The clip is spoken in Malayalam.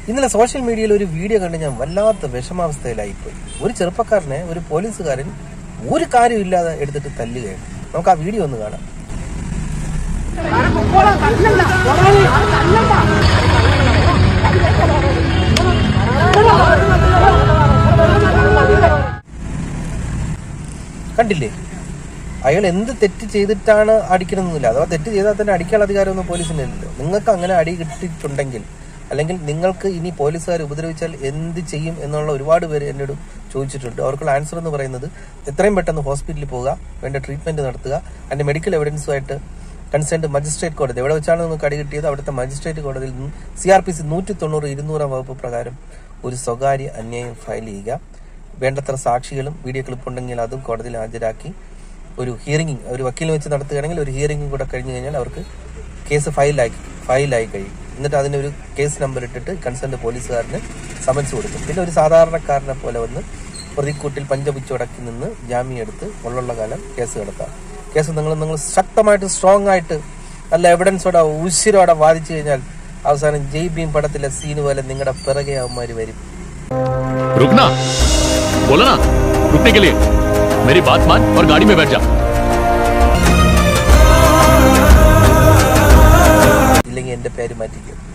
ഇന്നലെ സോഷ്യൽ മീഡിയയിൽ ഒരു വീഡിയോ കണ്ട് ഞാൻ വല്ലാത്ത വിഷമാവസ്ഥയിലായിപ്പോയി ഒരു ചെറുപ്പക്കാരനെ ഒരു പോലീസുകാരൻ ഒരു കാര്യമില്ലാതെ എടുത്തിട്ട് തല്ലുകയാണ് നമുക്ക് ആ വീഡിയോ ഒന്ന് കാണാം കണ്ടില്ലേ അയാൾ എന്ത് തെറ്റ് ചെയ്തിട്ടാണ് അടിക്കണമെന്നില്ല അഥവാ തെറ്റ് ചെയ്താൽ തന്നെ അടിക്കാനുള്ള അധികാരമൊന്നും പോലീസിന് ഇല്ലല്ലോ നിങ്ങൾക്ക് അങ്ങനെ അടി കിട്ടിയിട്ടുണ്ടെങ്കിൽ അല്ലെങ്കിൽ നിങ്ങൾക്ക് ഇനി പോലീസുകാർ ഉപദ്രവിച്ചാൽ എന്ത് ചെയ്യും എന്നുള്ള ഒരുപാട് പേര് എന്നോട് ചോദിച്ചിട്ടുണ്ട് അവർക്കുള്ള ആൻസർ എന്ന് പറയുന്നത് എത്രയും പെട്ടെന്ന് ഹോസ്പിറ്റലിൽ പോവുക വേണ്ട ട്രീറ്റ്മെന്റ് നടത്തുക അതിന്റെ മെഡിക്കൽ എവിഡൻസുമായിട്ട് കൺസേൺഡ് മജിസ്ട്രേറ്റ് കോടതി എവിടെ വെച്ചാണ് നിങ്ങൾക്ക് അടി കിട്ടിയത് അവിടുത്തെ മജിസ്ട്രേറ്റ് കോടതിയിൽ നിന്ന് സി ആർ പി സി നൂറ്റി തൊണ്ണൂറ് ഇരുന്നൂറാം വകുപ്പ് പ്രകാരം ഒരു സ്വകാര്യ അന്യായം ഫയൽ ചെയ്യുക വേണ്ടത്ര സാക്ഷികളും വീഡിയോ ക്ലിപ്പ് ഉണ്ടെങ്കിൽ അതും കോടതിയിൽ ഹാജരാക്കി ഒരു ഹിയറിംഗ് ഒരു വക്കീലിനെ വെച്ച് നടത്തുകയാണെങ്കിൽ ഒരു ഹിയറിംഗും കൂടെ കഴിഞ്ഞു കഴിഞ്ഞാൽ അവർക്ക് കേസ് ഫയലായി ഫയലായി കഴിയും എന്നിട്ട് അതിനൊരു കേസ് നമ്പർ ഇട്ടിട്ട് കൺസേൺഡ് പോലീസുകാരന് സമൻസ് കൊടുക്കും പിന്നെ ഒരു സാധാരണക്കാരനെ പോലെ വന്ന് പ്രതിക്കൂട്ടിൽ പഞ്ചപുച്ചടക്കി നിന്ന് ജാമ്യം എടുത്ത് ഉള്ളുള്ള കാലം കേസ് കിടത്താം കേസ് നിങ്ങൾ നിങ്ങൾ ശക്തമായിട്ട് സ്ട്രോങ് ആയിട്ട് നല്ല എവിഡൻസോടെ ഉശിരോടെ വാദിച്ചു കഴിഞ്ഞാൽ അവസാനം ജയ് ഭീം പടത്തിലെ സീന് പോലെ നിങ്ങളുടെ പിറകെ അവന്മാര് വരും रुकना बोलो ना रुकने के लिए मेरी बात मान और गाड़ी में बैठ जा ഇല്ലെങ്കിൽ എന്റെ പേര് മാറ്റിക്കും